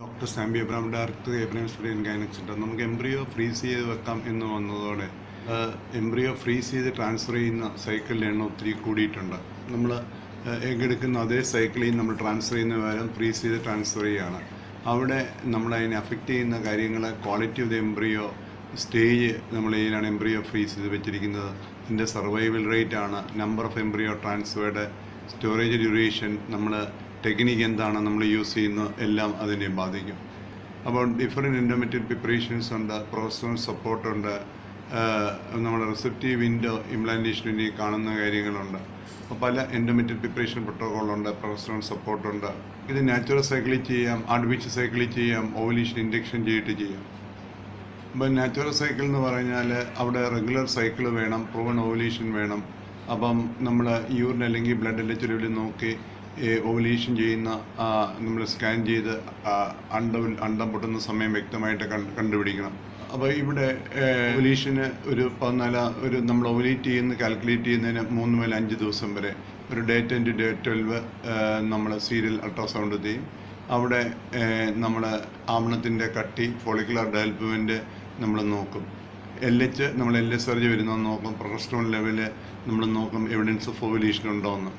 doctor സാമ്പി Abraham director Abraham സ്റ്റുഡിയൻ gynaec centre നമുക്ക് എംബ്രിയോ ഫ്രീസ് ചെയ്ത് വെക്കാം എന്ന് വന്നതോടെ എംബ്രിയോ ഫ്രീസ് ചെയ്ത് ട്രാൻസ്ഫർ ചെയ്യുന്ന സൈക്കിളിൻ്റെ എണ്ണം ഒത്തിരി കൂടിയിട്ടുണ്ട് നമ്മൾ എഗ് എടുക്കുന്ന അതേ സൈക്കിളിൽ നമ്മൾ ട്രാൻസ്ഫർ ചെയ്യുന്ന പകരം ഫ്രീസ് ചെയ്ത് ട്രാൻസ്ഫർ ചെയ്യുകയാണ് അവിടെ നമ്മൾ അതിനെ അഫക്റ്റ് ചെയ്യുന്ന കാര്യങ്ങൾ quality of the embryo stage നമ്മൾ ഇതിലാണ് എംബ്രിയോ ഫ്രീസ് ചെയ്ത് വെച്ചിരിക്കുന്നത് ഇതിൻ്റെ സർവൈവൽ റേറ്റ് ആണ് number of embryo transferred storage duration നമ്മൾ ടെക്നിക്ക് എന്താണ് നമ്മൾ യൂസ് ചെയ്യുന്നത് എല്ലാം അതിനെ ബാധിക്കും അപ്പോൾ ഡിഫറെൻറ്റ് ഇൻഡോമെറ്റഡ് പ്രിപ്പറേഷൻസ് ഉണ്ട് പ്രൊഫഷണൽ സപ്പോർട്ടുണ്ട് നമ്മുടെ റിസപ്റ്റീവ് വിൻഡോ ഇംപ്ലാന്റേഷനിൽ കാണുന്ന കാര്യങ്ങളുണ്ട് അപ്പോൾ പല എൻഡോമെറ്റഡ് പ്രിപ്പറേഷൻ പ്രോട്ടോകോളുണ്ട് പ്രൊഫഷണൽ സപ്പോർട്ടുണ്ട് ഇത് നാച്ചുറൽ സൈക്കിളിൽ ചെയ്യാം ആർട്ടിഫിഷ്യൽ സൈക്കിളിൽ ചെയ്യാം ഓവലീഷൻ ഇൻഡക്ഷൻ ചെയ്തിട്ട് ചെയ്യാം അപ്പം നാച്ചുറൽ സൈക്കിൾ എന്ന് പറഞ്ഞാൽ അവിടെ റെഗുലർ സൈക്കിൾ വേണം പ്രൂവൺ ഓവലീഷൻ വേണം അപ്പം നമ്മൾ യൂറിൻ അല്ലെങ്കിൽ ബ്ലഡ് എല്ലാം ലെവലിൽ നോക്കി ഓവലീഷൻ ചെയ്യുന്ന നമ്മൾ സ്കാൻ ചെയ്ത് ആ, അണ്ടം അണ്ടം പൊട്ടുന്ന സമയം വ്യക്തമായിട്ട് കണ്ട് കണ്ടുപിടിക്കണം അപ്പോൾ ഇവിടെ ഓവലീഷന് ഒരു പതിനാല് ഒരു നമ്മൾ ഓവലീറ്റ് ചെയ്യുന്ന കാൽക്കുലേറ്റ് ചെയ്യുന്നതിന് മൂന്ന് മുതൽ അഞ്ച് ദിവസം വരെ ഒരു day ten to day twelve നമ്മൾ സീരിയൽ അൾട്രാസൗണ്ട് ചെയ്യും അവിടെ നമ്മൾ ആവണത്തിൻ്റെ കട്ടി ഫോളിക്കുലർ ഡെവലപ്മെൻറ്റ് നമ്മൾ നോക്കും എൽ എച്ച് നമ്മൾ എൽ എസ് സർജ് വരുന്നതെന്ന് നോക്കും പ്രൊളസ്ട്രോൺ ലെവല് നമ്മൾ നോക്കും എവിഡൻസ് ഓഫ് ഓവലീഷൻ ഉണ്ടോ എന്ന്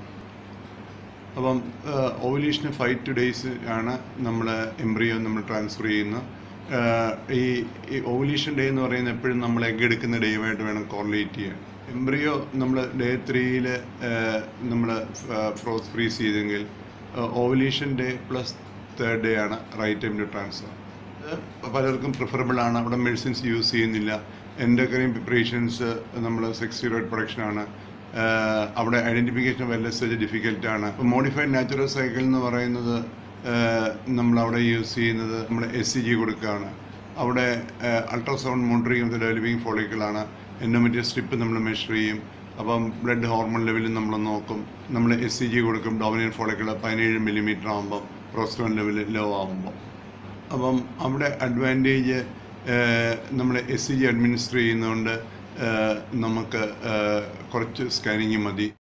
അപ്പം ഓവലീഷന് ഫൈവ് ടു ഡേയ്സ് ആണ് നമ്മൾ എംബ്രിയോ നമ്മൾ ട്രാൻസ്ഫർ ചെയ്യുന്നത് ഏഹ് ഈ ഈ ഓവലീഷൻ ഡേ എന്ന് പറയുന്നത് എപ്പോഴും നമ്മൾ എഗ് എടുക്കുന്ന ഡേയുമായിട്ട് വേണം കോറിലേറ്റ് ചെയ്യാൻ എംബ്രിയോ നമ്മൾ ഡേ ത്രീയിൽ നമ്മൾ ഫ്രോസ് ഫ്രീസ് ചെയ്തെങ്കിൽ ovulation day plus third day ആണ് റൈറ്റ് ടൈം ടു ട്രാൻസ്ഫർ പലർക്കും പ്രിഫറബിൾ ആണ് അവിടെ മെഡിസിൻസ് യൂസ് ചെയ്യുന്നില്ല എൻഡോക്രൈൻ പ്രിപ്പറേഷൻസ് നമ്മൾ സെക്സ്യൂറോയിഡ് പ്രൊഡക്ഷനാണ് അവിടെ identification of L S H ഡിഫിക്കൽട്ടാണ് മോഡിഫൈഡ് നാച്ചുറൽ സൈക്കിൾ എന്ന് പറയുന്നത് നമ്മൾ അവിടെ യൂസ് ചെയ്യുന്നത് നമ്മൾ എസ് സി ജി കൊടുക്കുകയാണ് അവിടെ ultrasound monitoring of the developing ഫോളിക്കിളാണ് എൻഡോമെറ്റിയ സ്ട്രിപ്പ് നമ്മൾ മെഷർ ചെയ്യും അപ്പം ബ്ലഡ് ഹോർമോൺ ലെവലിൽ നമ്മൾ നോക്കും നമ്മൾ എസ് സി ജി കൊടുക്കും ഡോമിനൻ ഫോളിക്കിൾ പതിനേഴ് മില്ലിമീറ്റർ ആകുമ്പോൾ പ്രോസ്റ്റോൺ ലെവൽ ലോ ആകുമ്പോൾ അപ്പം അവിടെ അഡ്വാൻറ്റേജ് നമ്മൾ എസ് സി ജി അഡ്മിനിസ്റ്റർ ചെയ്യുന്നതുകൊണ്ട് ഏഹ് നമുക്ക് ഏഹ് കുറച്ച് സ്കാനിങ് മതി